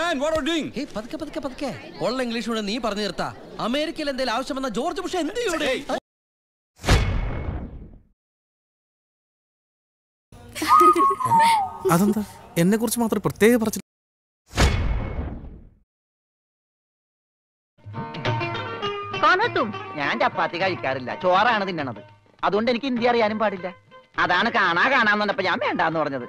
man, what are you doing? Hey പതുക്കെ പതുക്കെ പതുക്കെ ഉള്ള ഇംഗ്ലീഷ് കൂടെ നീ പറഞ്ഞു നിർത്താ അമേരിക്കയിൽ എന്തെങ്കിലും ആവശ്യം വന്ന ജോർജ് ബുഷ് എന്ത് ചെയ്യൂടെ അതെന്താ എന്നെ കുറിച്ച് മാത്രം പ്രത്യേക പറച്ചിൽ ഞാൻ ചപ്പാത്തി കഴിക്കാറില്ല ചോറാണ് തിന്നണത് അതുകൊണ്ട് എനിക്ക് ഹിന്ദി അറിയാനും പാടില്ല അതാണ് കാണാ കാണാന്ന് പറഞ്ഞപ്പോ ഞാൻ വേണ്ടാന്ന് പറഞ്ഞത്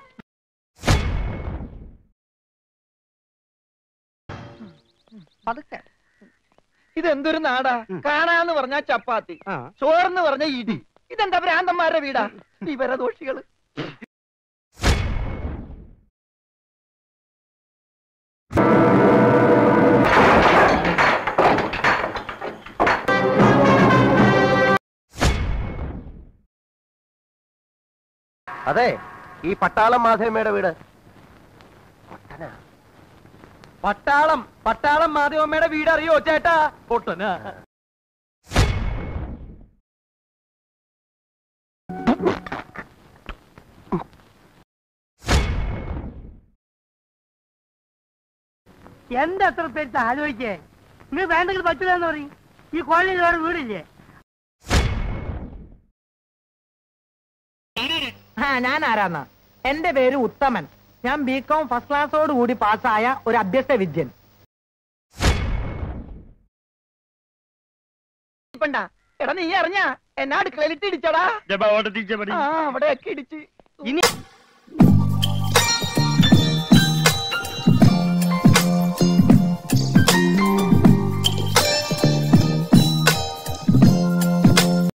പതുക്കെ ഇതെന്തൊരു നാടാ കാണാന്ന് പറഞ്ഞാ ചപ്പാത്തി ചോറെന്ന് പറഞ്ഞ ഇടി ഇതെന്താ ഭ്രാന്തന്മാരുടെ വീടാ വിവരദോഷികള് അതെ ഈ പട്ടാളം മാധവമ്മയുടെ വീട് പട്ടാളം പട്ടാളം മാധവമ്മയുടെ വീട് അറിയോ ചേട്ടാ പൊട്ടനാ എന്താ എത്ര പേര് ആലോചിക്കേ നിങ്ങൾ വേണ്ടെങ്കിൽ പറ്റില്ല എന്ന് പറയും ഈ കോളനിയിൽ വേറെ വീടില്ലേ ആ ഞാൻ ആരാന്നാ എന്റെ പേര് ഉത്തമൻ ഞാൻ ബി കോം ഫസ്റ്റ് ക്ലാസ്സോട് കൂടി പാസ്സായ ഒരു അഭ്യസ്ത വിദ്യൻ എടാ നീ അറിഞ്ഞ എന്നാ അടുക്കളയിലിട്ട് ഇടിച്ചടാ ആ അവിടെയൊക്കെ ഇടിച്ച് ഇനി